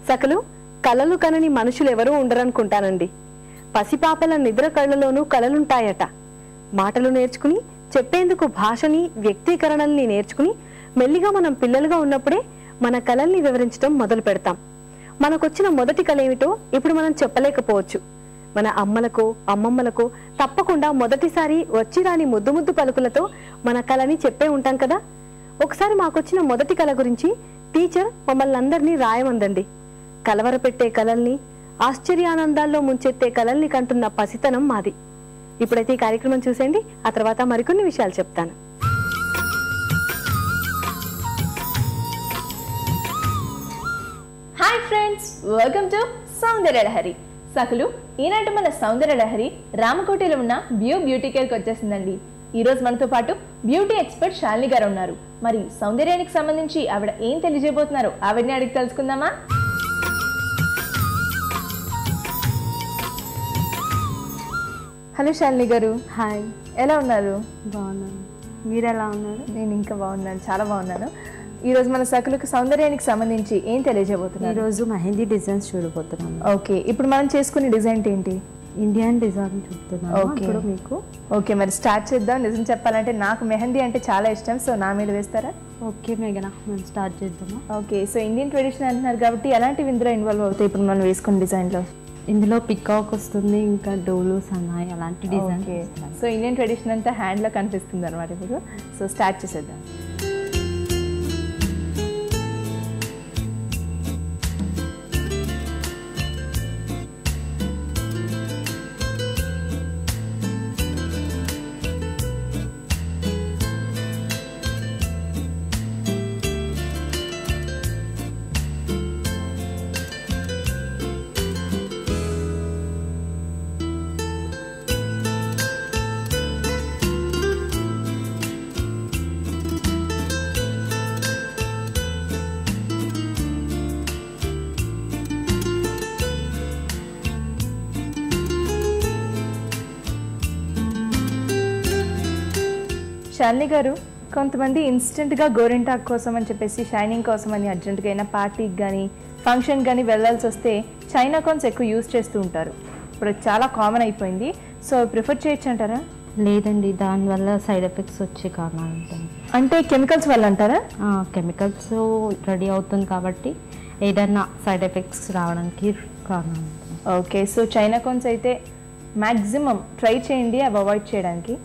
సకలు కలలు కనని మనుషులు ఎవరూ ఉండరనుకుంటానండి పసిపాపల నిద్ర కళ్ళలోనూ కలలుంటాయట మాటలు నేర్చుకుని చెప్పేందుకు భాషని వ్యక్తీకరణల్ని నేర్చుకుని మెల్లిగా మనం పిల్లలుగా ఉన్నప్పుడే మన కలల్ని వివరించడం మొదలు పెడతాం మనకొచ్చిన మొదటి కళ ఏమిటో ఇప్పుడు మనం చెప్పలేకపోవచ్చు మన అమ్మలకు అమ్మమ్మలకు తప్పకుండా మొదటిసారి వచ్చి రాని ముద్దు ముద్దు పలుకులతో మన కళని చెప్పే ఉంటాం కదా ఒకసారి మాకొచ్చిన మొదటి కళ గురించి టీచర్ మమ్మల్ని అందరినీ రాయమందండి కలవరపెట్టే కలల్ని ఆశ్చర్యానందాల్లో ముంచెత్తే కలల్ని కంటున్న పసితనం మాది ఇప్పుడైతే ఈ కార్యక్రమం చూసేయండి ఆ తర్వాత మరికొన్ని విషయాలు చెప్తాను hi friends welcome to Soundarya Lahari సకులు ఈనాటి మన సౌందర్య లహరి రామకోటిలో ఉన్న బ్యూ బ్యూటీ కేర్కి వచ్చేసిందండి ఈ రోజు మనతో పాటు బ్యూటీ ఎక్స్పర్ట్ శాలిని గారు ఉన్నారు మరి సౌందర్యానికి సంబంధించి ఆవిడ ఏం తెలియజేయబోతున్నారు ఆవిడని అడిగి తెలుసుకుందామా హలో శాలిని గారు హాయ్ ఎలా ఉన్నారు బాగున్నాను మీరు ఎలా ఉన్నారు నేను ఇంకా బాగున్నాను చాలా బాగున్నాను ఈ రోజు మన సకులకు సౌందర్యానికి సంబంధించి ఏం తెలియజేయబోతున్నారు ఈరోజు మెహందీ డిజైన్స్ చూడబోతున్నాను ఓకే ఇప్పుడు మనం చేసుకునే డిజైన్ ఏంటి ఇండియన్ డిజైన్ చూపుతున్నాను Okay. ఇప్పుడు మీకు ఓకే మరి స్టార్ట్ చేద్దాం నిజం చెప్పాలంటే నాకు మెహందీ అంటే చాలా ఇష్టం సో నా మీద వేస్తారా ఓకే మేఘనా మేము స్టార్ట్ చేద్దామా ఓకే సో ఇండియన్ ట్రెడిషన్ అంటున్నారు కాబట్టి ఎలాంటివి ఇందులో ఇన్వాల్వ్ అవుతాయి ఇప్పుడు మనం వేసుకున్న డిజైన్లో ఇందులో పికాక్ వస్తుంది ఇంకా డోలు సన్నాయి అలాంటి design okay so Indian tradition అంతా హ్యాండ్లో కనిపిస్తుంది అనమాట ఇప్పుడు సో స్టార్ట్ చేసేద్దాం శాలిని గారు కొంతమంది ఇన్స్టెంట్గా గోరింటాక్ కోసం అని చెప్పేసి షైనింగ్ కోసం అని అర్జెంట్గా అయినా పార్టీకి కానీ ఫంక్షన్ కానీ వెళ్ళాల్సి వస్తే చైనా కాన్స్ ఎక్కువ యూజ్ చేస్తూ ఉంటారు ఇప్పుడు అది చాలా కామన్ అయిపోయింది సో ప్రిఫర్ చేయొచ్చు అంటారా లేదండి దానివల్ల సైడ్ ఎఫెక్ట్స్ వచ్చే కారణాలు ఉంటాయి అంటే కెమికల్స్ వల్ల అంటారా కెమికల్స్ రెడీ అవుతుంది కాబట్టి ఏదైనా సైడ్ ఎఫెక్ట్స్ రావడానికి కారణం ఉంటుంది ఓకే సో చైనా కాన్స్ అయితే మ్యాక్సిమం ట్రై చేయండి అవి అవాయిడ్ చేయడానికి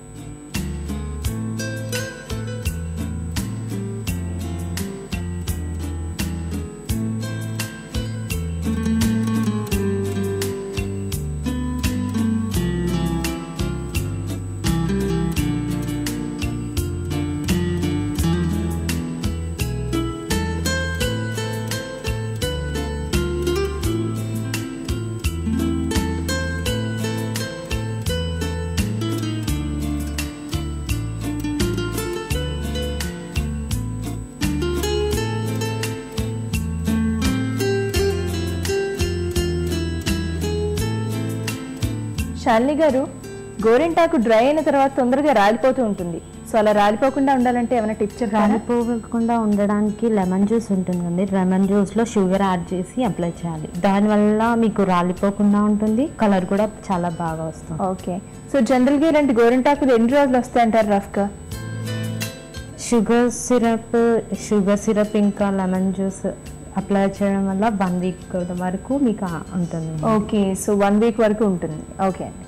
శాలిని గారు గోరింటాకు డ్రై అయిన తర్వాత తొందరగా రాలిపోతూ ఉంటుంది సో అలా రాలిపోకుండా ఉండాలంటే ఏమైనా టిప్స్ చెప్తారా రాలిపోకుండా ఉండడానికి లెమన్ జ్యూస్ ఉంటుందండి లెమన్ జ్యూస్లో షుగర్ యాడ్ చేసి అప్లై చేయాలి దానివల్ల మీకు రాలిపోకుండా ఉంటుంది కలర్ కూడా చాలా బాగా వస్తుంది ఓకే సో జనరల్గా ఇలాంటి గోరింటాకులు ఎన్ని రోజులు వస్తాయంటారు రఫ్గా షుగర్ సిరప్ షుగర్ సిరప్ ఇంకా లెమన్ జ్యూస్ అప్లై చేయడం వల్ల వన్ వీక్ వరకు మీకు ఉంటుంది ఓకే సో వన్ వీక్ వరకు ఉంటుంది ఓకే అండి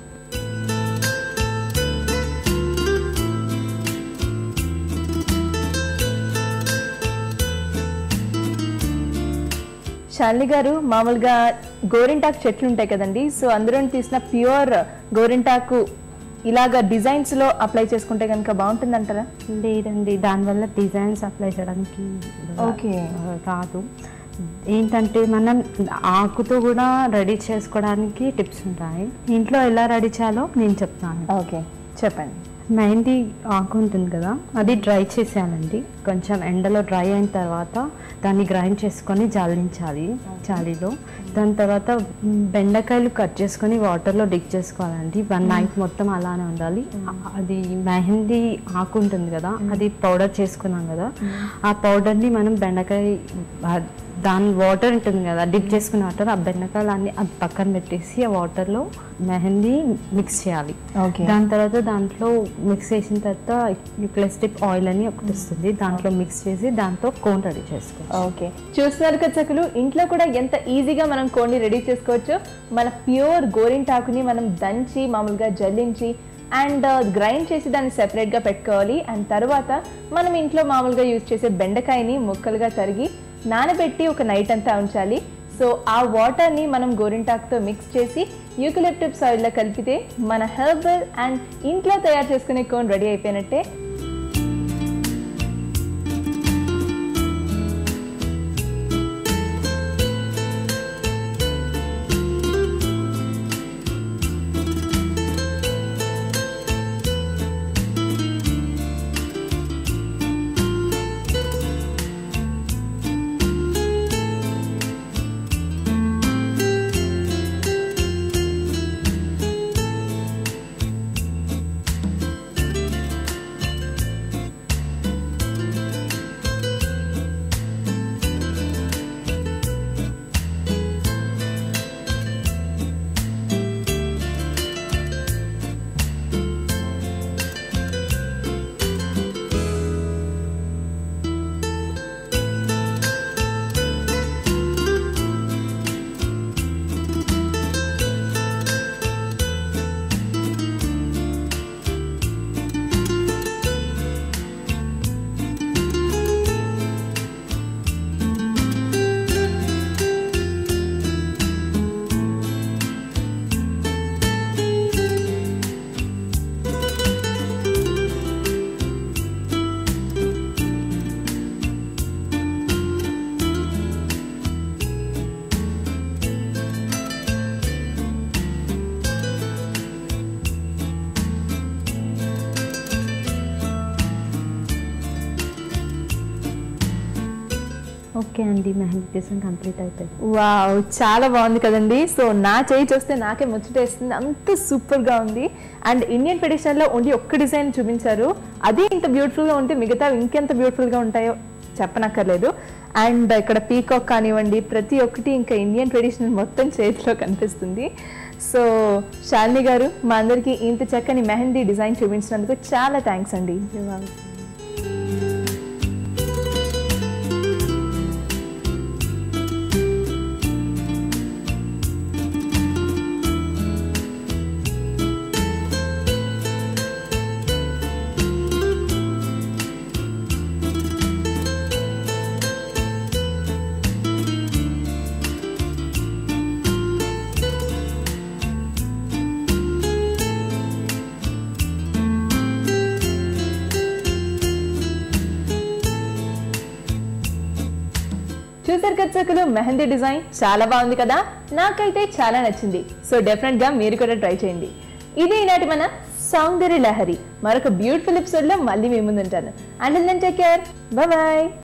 శాలిని గారు మామూలుగా గోరింటాకు చెట్లు ఉంటాయి కదండి సో అందులో తీసిన ప్యూర్ గోరింటాకు ఇలాగ డిజైన్స్ లో అప్లై చేసుకుంటే కనుక బాగుంటుందంటారా లేదండి దానివల్ల డిజైన్స్ అప్లై చేయడానికి ఓకే. రాదు ఏంటంటే మనం ఆకుతో కూడా రెడీ చేసుకోవడానికి టిప్స్ ఉంటాయి ఇంట్లో ఎలా రెడీ చేయాలో నేను చెప్తాను ఓకే చెప్పండి మెహందీ ఆకు ఉంటుంది కదా అది డ్రై చేసేయాలండి కొంచెం ఎండలో డ్రై అయిన తర్వాత దాన్ని గ్రైండ్ చేసుకొని జల్లించాలి చాలీలో దాని తర్వాత మ్, బెండకాయలు కట్ చేసుకొని వాటర్లో డిక్ చేసుకోవాలండి వన్ నైట్ మొత్తం అలానే ఉండాలి అది మెహందీ ఆకు ఉంటుంది కదా అది పౌడర్ చేసుకున్నాం కదా ఆ పౌడర్ని మనం బెండకాయ ఆ, దాని వాటర్ ఉంటుంది కదా డిప్ చేసుకున్న వాటర్ ఆ బెండకాయలు అన్ని అది పక్కన పెట్టేసి ఆ వాటర్లో మెహందీ మిక్స్ చేయాలి Okay. దాని తర్వాత దాంట్లో మిక్స్ చేసిన తర్వాత యుక్లెస్టిక్ ఆయిల్ అని ఒకటి వస్తుంది దాంట్లో మిక్స్ చేసి దాంతో కోన్ రెడీ చేసుకోవాలి ఓకే చూస్తున్నారు కదా చక్కలు ఇంట్లో కూడా ఎంత ఈజీగా మనం కోడిని రెడీ చేసుకోవచ్చు మన ప్యూర్ గోరింటాకుని మనం దంచి మామూలుగా జల్లించి అండ్ గ్రైండ్ చేసి దాన్ని సెపరేట్గా పెట్టుకోవాలి అండ్ తర్వాత మనం ఇంట్లో మామూలుగా యూజ్ చేసే బెండకాయని ముక్కలుగా తరిగి నానబెట్టి ఒక నైట్ అంతా ఉంచాలి సో ఆ వాటర్ని మనం గోరింటాకుతో మిక్స్ చేసి యూకలిప్టిప్స్ ఆయిల్లో కలిపితే మన హెర్బల్ అండ్ ఇంట్లో తయారు చేసుకునే కోన్ రెడీ అయిపోయినట్టే ఓకే అండి మెహందీ డిజైన్ కంప్లీట్ అయిపోయింది వావ్ చాలా బాగుంది కదండి సో నా చేయి చూస్తే నాకే ముచ్చటేస్తుంది అంత సూపర్గా ఉంది అండ్ ఇండియన్ ట్రెడిషనల్లో ఓన్లీ ఒక్క డిజైన్ చూపించారు అది ఇంత బ్యూటిఫుల్గా ఉంటే మిగతా ఇంకెంత బ్యూటిఫుల్గా ఉంటాయో చెప్పనక్కర్లేదు అండ్ ఇక్కడ పీకాక్ కానివ్వండి ప్రతి ఒక్కటి ఇంకా ఇండియన్ ట్రెడిషనల్ మొత్తం చేతిలో కనిపిస్తుంది సో శాలిని గారు మా అందరికీ ఇంత చక్కని మెహందీ డిజైన్ చూపించినందుకు చాలా థ్యాంక్స్ అండి చూసారు కదా చక్కలు మెహందీ డిజైన్ చాలా బాగుంది కదా నాకైతే చాలా నచ్చింది సో డెఫినెట్ గా మీరు కూడా ట్రై చేయండి ఇది ఈనాటి మన సౌందర్య లహరి మరొక బ్యూటిఫుల్ ఎపిసోడ్ లో మళ్ళీ మీ ముందుంటాను అండ్ టేక్ కేర్ బాయ్